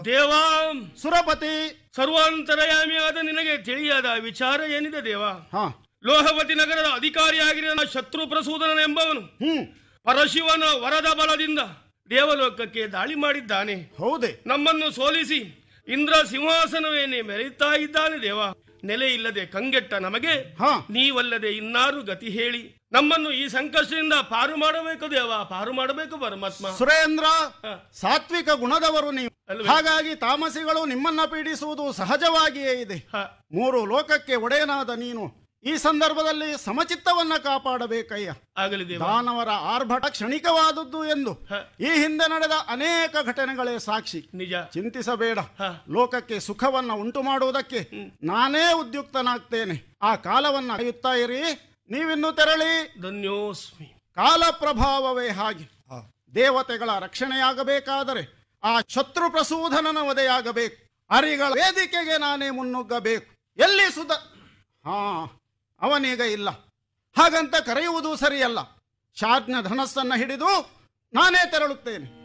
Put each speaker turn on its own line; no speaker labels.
ದೇವಾ
ಸುರಪತಿ
ಸರ್ವಾಂತರಯಾಮಿಯಾದ ನಿನಗೆ ತಿಳಿಯಾದ ವಿಚಾರ ಏನಿದೆ ದೇವ
ಹಾ
ಲೋಹವತಿ ನಗರದ ಅಧಿಕಾರಿಯಾಗಿರುವ ಶತ್ರು ಪ್ರಸೂದನ ಎಂಬವನು
ಹ್ಮ್
ಪರಶಿವನ ವರದ ಬಲದಿಂದ ದೇವಲೋಕಕ್ಕೆ ದಾಳಿ ಮಾಡಿದ್ದಾನೆ
ಹೌದೇ
ನಮ್ಮನ್ನು ಸೋಲಿಸಿ ಇಂದ್ರ ಸಿಂಹಾಸನವೇನೆ ಮೆರೆಯುತ್ತಾ ಇದ್ದಾನೆ ದೇವ ನೆಲೆ ಇಲ್ಲದೆ ಕಂಗೆಟ್ಟ ನಮಗೆ
ಹಾ
ನೀವಲ್ಲದೆ ಇನ್ನಾರು ಗತಿ ಹೇಳಿ ನಮ್ಮನ್ನು ಈ ಸಂಕಷ್ಟದಿಂದ ಪಾರು ಮಾಡಬೇಕು ದೇವ ಪಾರು ಮಾಡಬೇಕು ಪರಮಾತ್ಮ
ಸುರೇಂದ್ರ
ಹ.
ಸಾತ್ವಿಕ ಗುಣದವರು ನೀವು
ಅಲ್ವೇ?
ಹಾಗಾಗಿ ತಾಮಸಿಗಳು ನಿಮ್ಮನ್ನ ಪೀಡಿಸುವುದು ಸಹಜವಾಗಿಯೇ ಇದೆ
ಹ,
ಮೂರು ಲೋಕಕ್ಕೆ ಒಡೆಯನಾದ ನೀನು ಈ ಸಂದರ್ಭದಲ್ಲಿ ಸಮಚಿತ್ತವನ್ನ ಕಾಪಾಡಬೇಕಯ್ಯ
ಆಗಲಿ ದೇವ
ದಾನವರ ಆರ್ಭಟ ಕ್ಷಣಿಕವಾದದ್ದು ಎಂದು
ಹ.
ಈ ಹಿಂದೆ ನಡೆದ ಅನೇಕ ಘಟನೆಗಳೇ ಸಾಕ್ಷಿ
ನಿಜ
ಚಿಂತಿಸಬೇಡ
ಹ.
ಲೋಕಕ್ಕೆ ಸುಖವನ್ನ ಉಂಟು ಮಾಡುವುದಕ್ಕೆ ನಾನೇ ಉದ್ಯುಕ್ತನಾಗ್ತೇನೆ ಆ ಕಾಲವನ್ನ ಕಾಯುತ್ತಾ ಇರಿ ನೀವಿನ್ನು ತೆರಳಿ
ಧನ್ಯೋಸ್ಮಿ
ಕಾಲ ಪ್ರಭಾವವೇ ಹಾಗೆ ದೇವತೆಗಳ ರಕ್ಷಣೆಯಾಗಬೇಕಾದರೆ ಆ ಶತ್ರು ಪ್ರಸೂಧನನ ವಧೆಯಾಗಬೇಕು ಅರಿಗಳ ವೇದಿಕೆಗೆ ನಾನೇ ಮುನ್ನುಗ್ಗಬೇಕು ಎಲ್ಲಿ ಸುಧ ಹಾ ಅವನೀಗ ಇಲ್ಲ ಹಾಗಂತ ಕರೆಯುವುದು ಸರಿಯಲ್ಲ ಶಾಜ್ಞ ಧನಸ್ಸನ್ನ ಹಿಡಿದು ನಾನೇ ತೆರಳುತ್ತೇನೆ